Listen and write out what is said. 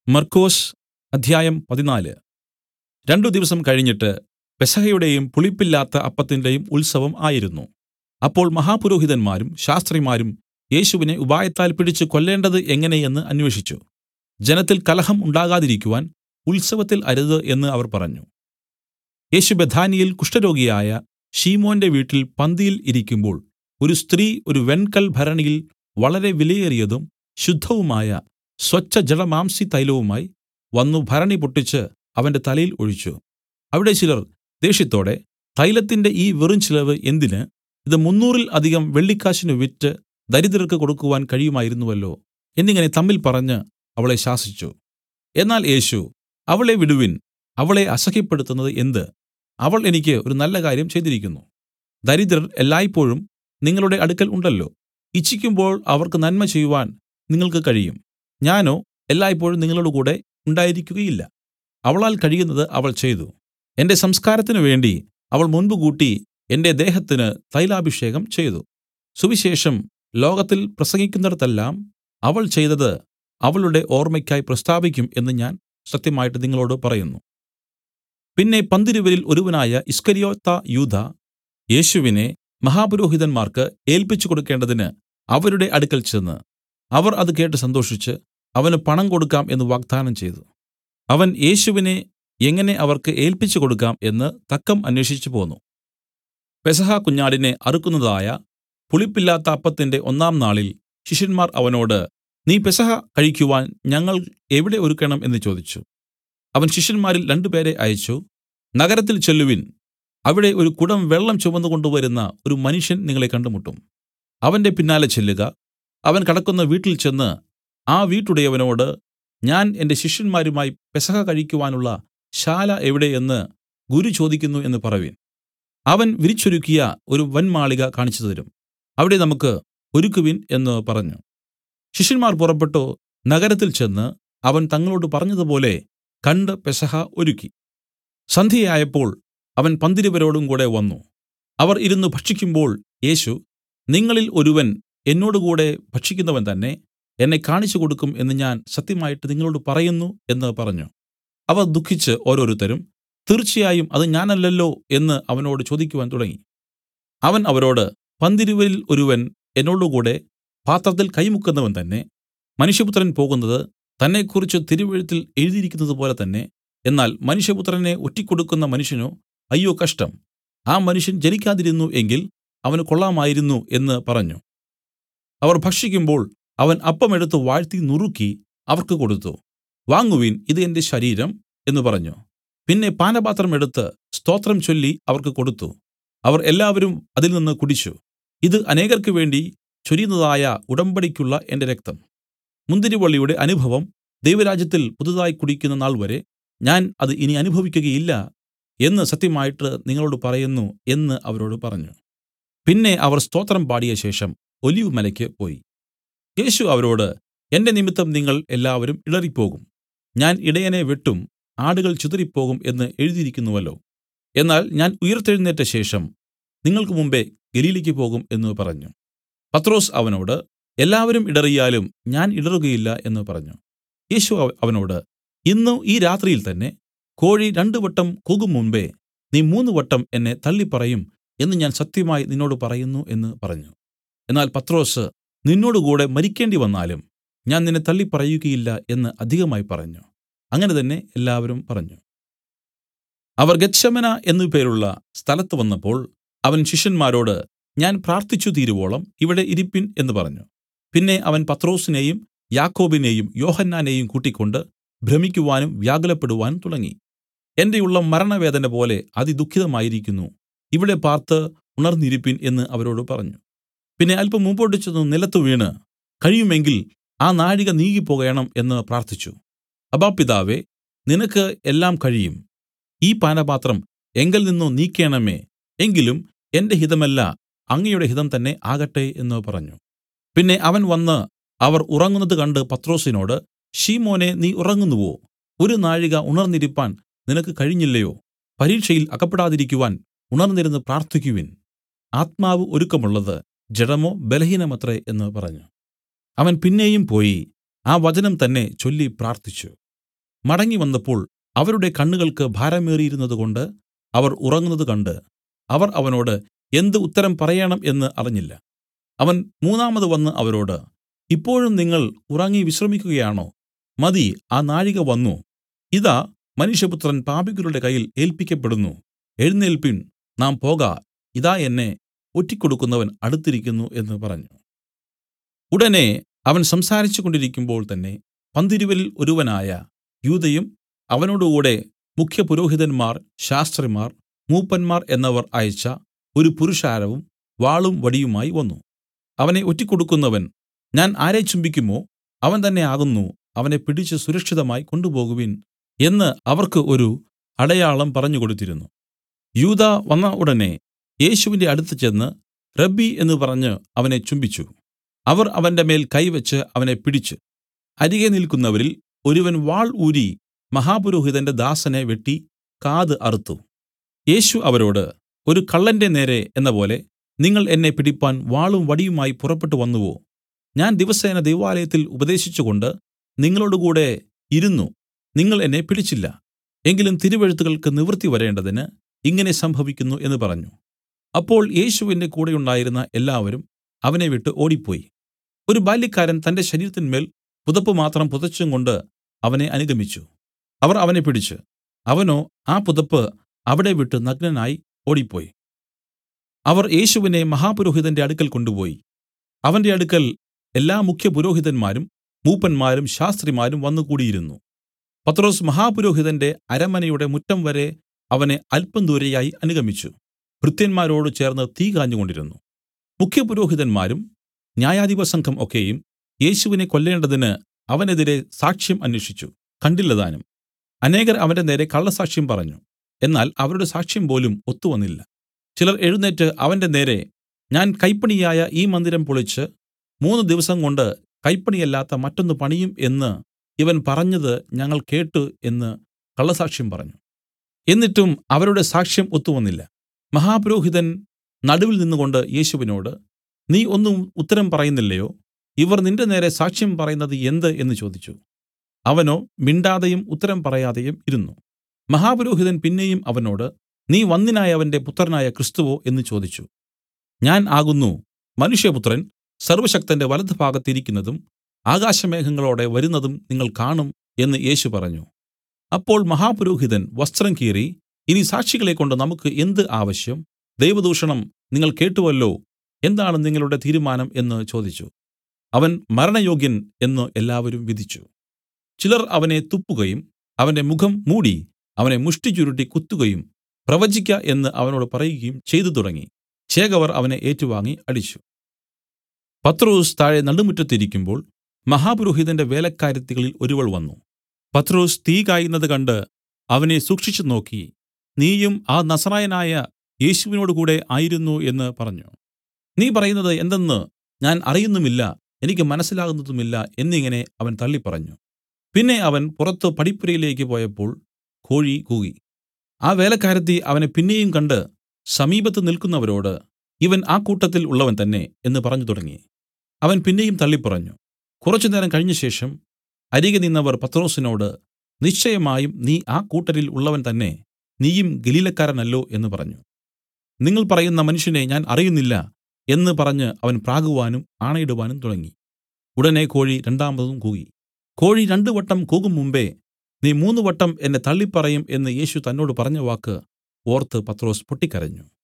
മർക്കൊസ് അധ്യായം പതിനാല് രണ്ടു ദിവസം കഴിഞ്ഞിട്ട് പെസഹയുടെയും പുളിപ്പില്ലാത്ത അപ്പത്തിന്റെയും ഉത്സവം ആയിരുന്നു അപ്പോൾ മഹാപുരോഹിതന്മാരും ശാസ്ത്രിമാരും യേശുവിനെ ഉപായത്താൽ പിടിച്ച് കൊല്ലേണ്ടത് എങ്ങനെ എന്ന് അന്വേഷിച്ചു ജനത്തിൽ കലഹം ഉണ്ടാകാതിരിക്കുവാൻ ഉത്സവത്തിൽ അരുത് എന്ന് അവർ പറഞ്ഞു യേശു ബേഥാന്യയിൽ കുഷ്ഠരോഗിയായ ശിമോന്റെ വീട്ടിൽ പന്തിയിൽ ഇരിക്കുമ്പോൾ ഒരു സ്ത്രീ ഒരു വെൺകൽ ഭരണിയിൽ വളരെ വിലയേറിയതും ശുദ്ധവുമായ സ്വച്ഛജടാമാംസി തൈലവുമായി വന്നു ഭരണി പൊട്ടിച്ച് അവന്റെ തലയിൽ ഒഴിച്ചു അവിടെ ചിലർ ദേഷ്യത്തോടെ തൈലത്തിന്റെ ഈ വെറും ചിലവ് എന്തിന് ഇത് മുന്നൂറിൽ അധികം വെള്ളിക്കാശിന് വിറ്റ് ദരിദ്രർക്ക് കൊടുക്കുവാൻ കഴിയുമായിരുന്നുവല്ലോ എന്നിങ്ങനെ തമ്മിൽ പറഞ്ഞ് അവളെ ശാസിച്ചു എന്നാൽ യേശു അവളെ വിടുവിൻ അവളെ അസഹ്യപ്പെടുത്തുന്നത് എന്ത് അവൾ എനിക്ക് ഒരു നല്ല കാര്യം ചെയ്തിരിക്കുന്നു ദരിദ്രർ എല്ലായ്പോഴും നിങ്ങളുടെ അടുക്കൽ ഉണ്ടല്ലോ ഇച്ഛിക്കുമ്പോൾ അവർക്ക് നന്മ ചെയ്യുവാൻ നിങ്ങൾക്ക് കഴിയും ഞാനോ എല്ലായ്പോഴും നിങ്ങളോടുകൂടെ ഉണ്ടായിരിക്കുകയില്ല അവളാൽ കഴിയുന്നത് അവൾ ചെയ്തു എന്റെ സംസ്കാരത്തിന് വേണ്ടി അവൾ മുൻകൂട്ടി എന്റെ ദേഹത്തിന് തൈലാഭിഷേകം ചെയ്തു സുവിശേഷം ലോകത്തിൽ പ്രസംഗിക്കുന്നിടത്തെല്ലാം അവൾ ചെയ്തത് അവളുടെ ഓർമ്മയ്ക്കായി പ്രസ്താവിക്കും എന്ന് ഞാൻ സത്യമായിട്ട് നിങ്ങളോടു പറയുന്നു പിന്നെ പന്തിരുവരിൽ ഒരുവനായ ഇസ്കര്യോത്ത യൂദാ യേശുവിനെ മഹാപുരോഹിതന്മാർക്ക് ഏൽപ്പിച്ചു കൊടുക്കേണ്ടതിന് അവരുടെ അടുക്കൽ ചെന്ന് അവർ അത് കേട്ട് സന്തോഷിച്ച് അവന് പണം കൊടുക്കാം എന്ന് വാഗ്ദാനം ചെയ്തു അവൻ യേശുവിനെ എങ്ങനെ അവർക്ക് ഏൽപ്പിച്ചു കൊടുക്കാം എന്ന് തക്കം അന്വേഷിച്ചു പോന്നു പെസഹ കുഞ്ഞാടിനെ അറുക്കുന്നതായ പുളിപ്പില്ലാത്ത അപ്പത്തിന്റെ ഒന്നാം നാളിൽ ശിഷ്യന്മാർ അവനോട് നീ പെസഹ കഴിക്കുവാൻ ഞങ്ങൾ എവിടെ ഒരുക്കണം എന്ന് ചോദിച്ചു അവൻ ശിഷ്യന്മാരിൽ രണ്ടുപേരെ അയച്ചു നഗരത്തിൽ ചെല്ലുവിൻ അവിടെ ഒരു കുടം വെള്ളം ചുമന്നു കൊണ്ടുവരുന്ന ഒരു മനുഷ്യൻ നിങ്ങളെ കണ്ടുമുട്ടും അവന്റെ പിന്നാലെ ചെല്ലുക അവൻ കടക്കുന്ന വീട്ടിൽ ചെന്ന് ആ വീട്ടുടയവനോട് ഞാൻ എന്റെ ശിഷ്യന്മാരുമായി പെസഹ കഴിക്കുവാനുള്ള ശാല എവിടെ എന്ന് ഗുരു ചോദിക്കുന്നു എന്ന് പറവിൻ അവൻ വിരിച്ചൊരുക്കിയ ഒരു വൻമാളിക കാണിച്ചു തരും അവിടെ നമുക്ക് ഒരുക്കുവിൻ എന്ന് പറഞ്ഞു ശിഷ്യന്മാർ പുറപ്പെട്ടു നഗരത്തിൽ ചെന്ന് അവൻ തങ്ങളോട് പറഞ്ഞതുപോലെ കണ്ട് പെസഹ ഒരുക്കി സന്ധ്യയായപ്പോൾ അവൻ പന്തിരുവരോടും കൂടെ വന്നു അവർ ഇരുന്ന് ഭക്ഷിക്കുമ്പോൾ യേശു നിങ്ങളിൽ ഒരുവൻ എന്നോടുകൂടെ ഭക്ഷിക്കുന്നവൻ തന്നെ എന്നെ കാണിച്ചു കൊടുക്കും എന്ന് ഞാൻ സത്യമായിട്ട് നിങ്ങളോട് പറയുന്നു എന്ന് പറഞ്ഞു അവർ ദുഃഖിച്ച് ഓരോരുത്തരും തീർച്ചയായും അത് ഞാനല്ലല്ലോ എന്ന് അവനോട് ചോദിക്കുവാൻ തുടങ്ങി അവൻ അവരോട് പന്തിരുവരിൽ ഒരുവൻ എന്നോടുകൂടെ പാത്രത്തിൽ കൈമുക്കുന്നവൻ തന്നെ മനുഷ്യപുത്രൻ പോകുന്നത് തന്നെക്കുറിച്ച് തിരുവെഴുത്തിൽ എഴുതിയിരിക്കുന്നത് പോലെ തന്നെ എന്നാൽ മനുഷ്യപുത്രനെ ഒറ്റിക്കൊടുക്കുന്ന മനുഷ്യനോ അയ്യോ കഷ്ടം ആ മനുഷ്യൻ ജനിക്കാതിരുന്നു എങ്കിൽ അവന് കൊള്ളാമായിരുന്നു എന്ന് പറഞ്ഞു അവർ ഭക്ഷിക്കുമ്പോൾ അവൻ അപ്പം എടുത്ത് വാഴ്ത്തി നുറുക്കി അവർക്ക് കൊടുത്തു വാങ്ങുവിൻ ഇത് എന്റെ ശരീരം എന്ന് പറഞ്ഞു പിന്നെ പാനപാത്രം എടുത്ത് സ്തോത്രം ചൊല്ലി അവർക്ക് കൊടുത്തു അവർ എല്ലാവരും അതിൽ നിന്ന് കുടിച്ചു ഇത് അനേകർക്ക് വേണ്ടി ചൊരിയുന്നതായ ഉടമ്പടിക്കുള്ള എന്റെ രക്തം മുന്തിരിവള്ളിയുടെ അനുഭവം ദൈവരാജ്യത്തിൽ പുതുതായി കുടിക്കുന്ന നാൾ വരെ ഞാൻ അത് ഇനി അനുഭവിക്കുകയില്ല എന്ന് സത്യമായിട്ട് നിങ്ങളോട് പറയുന്നു എന്ന് അവരോട് പറഞ്ഞു പിന്നെ അവർ സ്തോത്രം പാടിയ ശേഷം ഒലിവ് മലയ്ക്ക് പോയി യേശു അവരോട് എന്റെ നിമിത്തം നിങ്ങൾ എല്ലാവരും ഇടറിപ്പോകും ഞാൻ ഇടയനെ വെട്ടും ആടുകൾ ചിതറിപ്പോകും എന്ന് എഴുതിയിരിക്കുന്നുവല്ലോ എന്നാൽ ഞാൻ ഉയിർത്തെഴുന്നേറ്റ ശേഷം നിങ്ങൾക്ക് മുമ്പേ ഗലീലയ്ക്ക് പോകും എന്ന് പറഞ്ഞു പത്രോസ് അവനോട് എല്ലാവരും ഇടറിയാലും ഞാൻ ഇടറുകയില്ല എന്ന് പറഞ്ഞു യേശു അവനോട് ഇന്ന് ഈ രാത്രിയിൽ തന്നെ കോഴി രണ്ടു വട്ടം കൂകും മുമ്പേ നീ മൂന്ന് വട്ടം എന്നെ തള്ളിപ്പറയും എന്ന് ഞാൻ സത്യമായി നിന്നോട് പറയുന്നു എന്ന് പറഞ്ഞു എന്നാൽ പത്രോസ് നിന്നോടുകൂടെ മരിക്കേണ്ടി വന്നാലും ഞാൻ നിന്നെ തള്ളിപ്പറയുകയില്ല എന്ന് അധികമായി പറഞ്ഞു അങ്ങനെ തന്നെ എല്ലാവരും പറഞ്ഞു അവർ ഗത്ശമന എന്നു പേരുള്ള സ്ഥലത്ത് വന്നപ്പോൾ അവൻ ശിഷ്യന്മാരോട് ഞാൻ പ്രാർത്ഥിച്ചു തീരുവോളം ഇവിടെ ഇരിപ്പിൻ എന്ന് പറഞ്ഞു പിന്നെ അവൻ പത്രോസിനെയും യാക്കോബിനെയും യോഹന്നാനെയും കൂട്ടിക്കൊണ്ട് ഭ്രമിക്കുവാനും വ്യാകുലപ്പെടുവാനും തുടങ്ങി എന്റെ ഉള്ളം മരണവേദന പോലെ അതിദുഃഖിതമായിരിക്കുന്നു ഇവിടെ പാർത്ത് ഉണർന്നിരിപ്പിൻ എന്ന് അവരോട് പറഞ്ഞു പിന്നെ അല്പം മുമ്പോട്ട് ചെന്ന് നിലത്തു വീണ് കഴിയുമെങ്കിൽ ആ നാഴിക നീങ്ങിപ്പോകേണം എന്ന് പ്രാർത്ഥിച്ചു അബ്ബാ പിതാവേ നിനക്ക് എല്ലാം കഴിയും ഈ പാനപാത്രം എങ്കൽ നിന്നു നീക്കേണമേ എങ്കിലും എന്റെ ഹിതമല്ല അങ്ങയുടെ ഹിതം തന്നെ ആകട്ടെ എന്ന് പറഞ്ഞു പിന്നെ അവൻ വന്ന് അവർ ഉറങ്ങുന്നത് കണ്ട് പത്രോസിനോട് ശീമോനെ നീ ഉറങ്ങുന്നുവോ ഒരു നാഴിക ഉണർന്നിരിപ്പാൻ നിനക്ക് കഴിഞ്ഞില്ലയോ പരീക്ഷയിൽ അകപ്പെടാതിരിക്കുവാൻ ഉണർന്നിരുന്ന് പ്രാർത്ഥിക്കുവിൻ ആത്മാവ് ഒരുക്കമുള്ളത് ജഡമോ ബലഹീനമത്രേ എന്ന് പറഞ്ഞു അവൻ പിന്നെയും പോയി ആ വചനം തന്നെ ചൊല്ലി പ്രാർത്ഥിച്ചു മടങ്ങിവന്നപ്പോൾ അവരുടെ കണ്ണുകൾക്ക് ഭാരമേറിയിരുന്നതുകൊണ്ട് അവർ ഉറങ്ങുന്നത് കണ്ട് അവർ അവനോട് എന്ത് ഉത്തരം പറയേണം എന്ന് അറിഞ്ഞില്ല അവൻ മൂന്നാമത് വന്നു അവരോട് ഇപ്പോഴും നിങ്ങൾ ഉറങ്ങി വിശ്രമിക്കുകയാണോ മതി ആ നാഴിക വന്നു ഇതാ മനുഷ്യപുത്രൻ പാപികളുടെ കയ്യിൽ ഏല്പിക്കപ്പെടുന്നു എഴുന്നേല്പിൻ നാം പോക ഇതാ എന്നെ ഒറ്റിക്കൊടുക്കുന്നവൻ അടുത്തിരിക്കുന്നു എന്ന് പറഞ്ഞു ഉടനെ അവൻ സംസാരിച്ചു കൊണ്ടിരിക്കുമ്പോൾ തന്നെ പന്തിരുവരിൽ ഒരുവനായ യൂദയും അവനോടുകൂടെ മുഖ്യപുരോഹിതന്മാർ ശാസ്ത്രിമാർ മൂപ്പന്മാർ എന്നവർ അയച്ച ഒരു പുരുഷാരവും വാളും വടിയുമായി വന്നു അവനെ ഒറ്റിക്കൊടുക്കുന്നവൻ ഞാൻ ആരെ ചുംബിക്കുമോ അവൻ തന്നെ ആകുന്നു അവനെ പിടിച്ച് സുരക്ഷിതമായി കൊണ്ടുപോകുവിൻ എന്ന് അവർക്ക് ഒരു അടയാളം പറഞ്ഞുകൊടുത്തിരുന്നു യൂദാ വന്ന ഉടനെ യേശുവിന്റെ അടുത്ത് ചെന്ന് റബ്ബി എന്ന് പറഞ്ഞ് അവനെ ചുംബിച്ചു അവർ അവന്റെ മേൽ കൈവച്ച് അവനെ പിടിച്ച് അരികെ നിൽക്കുന്നവരിൽ ഒരുവൻ വാൾ ഊരി മഹാപുരോഹിതന്റെ ദാസനെ വെട്ടി കാത് അറുത്തു യേശു അവരോട് ഒരു കള്ളന്റെ നേരെ എന്നപോലെ നിങ്ങൾ എന്നെ പിടിപ്പാൻ വാളും വടിയുമായി പുറപ്പെട്ടു വന്നുവോ ഞാൻ ദിവസേന ദൈവാലയത്തിൽ ഉപദേശിച്ചുകൊണ്ട് നിങ്ങളോടുകൂടെ ഇരുന്നു നിങ്ങൾ എന്നെ പിടിച്ചില്ല എങ്കിലും തിരുവെഴുത്തുകൾക്ക് നിവൃത്തി വരേണ്ടതിന് ഇങ്ങനെ സംഭവിക്കുന്നു എന്ന് പറഞ്ഞു അപ്പോൾ യേശുവിന്റെ കൂടെ ഉണ്ടായിരുന്ന എല്ലാവരും അവനെ വിട്ട് ഓടിപ്പോയി ഒരു ബാല്യക്കാരൻ തന്റെ ശരീരത്തിന്മേൽ പുതപ്പ് മാത്രം പുതച്ചും കൊണ്ട് അവനെ അനുഗമിച്ചു അവർ അവനെ പിടിച്ച് അവനോ ആ പുതപ്പ് അവിടെ വിട്ട് നഗ്നനായി ഓടിപ്പോയി അവർ യേശുവിനെ മഹാപുരോഹിതന്റെ അടുക്കൽ കൊണ്ടുപോയി അവന്റെ അടുക്കൽ എല്ലാ മുഖ്യപുരോഹിതന്മാരും മൂപ്പന്മാരും ശാസ്ത്രിമാരും വന്നുകൂടിയിരുന്നു പത്രൊസ് മഹാപുരോഹിതന്റെ അരമനയുടെ മുറ്റം വരെ അവനെ അല്പം ദൂരെയായി അനുഗമിച്ചു ഭൃത്യന്മാരോട് ചേർന്ന് തീ കാഞ്ഞുകൊണ്ടിരുന്നു മുഖ്യപുരോഹിതന്മാരും ന്യായാധിപസംഘം ഒക്കെയും യേശുവിനെ കൊല്ലേണ്ടതിന് അവനെതിരെ സാക്ഷ്യം അന്വേഷിച്ചു കണ്ടില്ലതാനും അനേകർ അവന്റെ നേരെ കള്ളസാക്ഷ്യം പറഞ്ഞു എന്നാൽ അവരുടെ സാക്ഷ്യം പോലും ഒത്തുവന്നില്ല ചിലർ എഴുന്നേറ്റ് അവന്റെ നേരെ ഞാൻ കൈപ്പണിയായ ഈ മന്ദിരം പൊളിച്ച് മൂന്ന് ദിവസം കൊണ്ട് കൈപ്പണിയല്ലാത്ത മറ്റൊന്ന് പണിയും എന്ന് ഇവൻ പറഞ്ഞത് ഞങ്ങൾ കേട്ട് എന്ന് കള്ളസാക്ഷ്യം പറഞ്ഞു എന്നിട്ടും അവരുടെ സാക്ഷ്യം ഒത്തുവന്നില്ല മഹാപുരോഹിതൻ നടുവിൽ നിന്നുകൊണ്ട് യേശുവിനോട് നീ ഒന്നും ഉത്തരം പറയുന്നില്ലയോ ഇവർ നിന്റെ നേരെ സാക്ഷ്യം പറയുന്നത് എന്ത് എന്ന് ചോദിച്ചു അവനോ മിണ്ടാതെയും ഉത്തരം പറയാതെയും ഇരുന്നു മഹാപുരോഹിതൻ പിന്നെയും അവനോട് നീ വന്ദിനായവന്റെ പുത്രനായ ക്രിസ്തുവോ എന്ന് ചോദിച്ചു ഞാൻ ആകുന്നു മനുഷ്യപുത്രൻ സർവശക്തന്റെ വലത്തുഭാഗത്ത് ഇരിക്കുന്നതും ആകാശമേഘങ്ങളോടെ വരുന്നതും നിങ്ങൾ കാണും എന്ന് യേശു പറഞ്ഞു അപ്പോൾ മഹാപുരോഹിതൻ വസ്ത്രം കീറി ഇനി സാക്ഷികളെ കൊണ്ട് നമുക്ക് എന്ത് ആവശ്യം ദൈവദൂഷണം നിങ്ങൾ കേട്ടുവല്ലോ എന്താണ് നിങ്ങളുടെ തീരുമാനം എന്ന് ചോദിച്ചു അവൻ മരണയോഗ്യൻ എന്ന് എല്ലാവരും വിധിച്ചു ചിലർ അവനെ തുപ്പുകയും അവന്റെ മുഖം മൂടി അവനെ മുഷ്ടി ചുരുട്ടി കുത്തുകയും പ്രവചിക്ക എന്ന് അവനോട് പറയുകയും ചെയ്തു തുടങ്ങി ചേകവർ അവനെ ഏറ്റുവാങ്ങി അടിച്ചു പത്രോസ് താഴെ നടുമുറ്റത്തിരിക്കുമ്പോൾ മഹാപുരോഹിതന്റെ വേലക്കാരത്തികളിൽ ഒരുവൾ വന്നു പത്രോസ് തീ കായുന്നത് കണ്ട് അവനെ സൂക്ഷിച്ചു നോക്കി നീയും ആ നസറായനായ യേശുവിനോട് കൂടെ ആയിരുന്നു എന്ന് പറഞ്ഞു നീ പറയുന്നത് എന്തെന്ന് ഞാൻ അറിയുന്നുമില്ല എനിക്ക് മനസ്സിലാകുന്നതുമില്ല എന്നിങ്ങനെ അവൻ തള്ളിപ്പറഞ്ഞു പിന്നെ അവൻ പുറത്തു പടിപ്പുരയിലേക്ക് പോയപ്പോൾ കോഴി കൂകി ആ വേലക്കാരത്തി അവനെ പിന്നെയും കണ്ട് സമീപത്ത് നിൽക്കുന്നവരോട് ഇവൻ ആ കൂട്ടത്തിൽ ഉള്ളവൻ തന്നെ എന്ന് പറഞ്ഞു തുടങ്ങി അവൻ പിന്നെയും തള്ളിപ്പറഞ്ഞു കുറച്ചുനേരം കഴിഞ്ഞശേഷം അരികെ നിന്നവർ പത്രോസിനോട് നിശ്ചയമായും നീ ആ കൂട്ടരിൽ ഉള്ളവൻ തന്നെ നീയും ഗലീലക്കാരനല്ലോ എന്ന് പറഞ്ഞു നിങ്ങൾ പറയുന്ന മനുഷ്യനെ ഞാൻ അറിയുന്നില്ല എന്ന് പറഞ്ഞ് അവൻ പ്രാകുവാനും ആണയിടുവാനും തുടങ്ങി ഉടനെ കോഴി രണ്ടാമതും കൂകി കോഴി രണ്ടു വട്ടം കൂകും മുമ്പേ നീ മൂന്ന് വട്ടം എന്നെ തള്ളിപ്പറയും എന്ന് യേശു തന്നോട് പറഞ്ഞ വാക്ക് ഓർത്ത് പത്രോസ് പൊട്ടിക്കരഞ്ഞു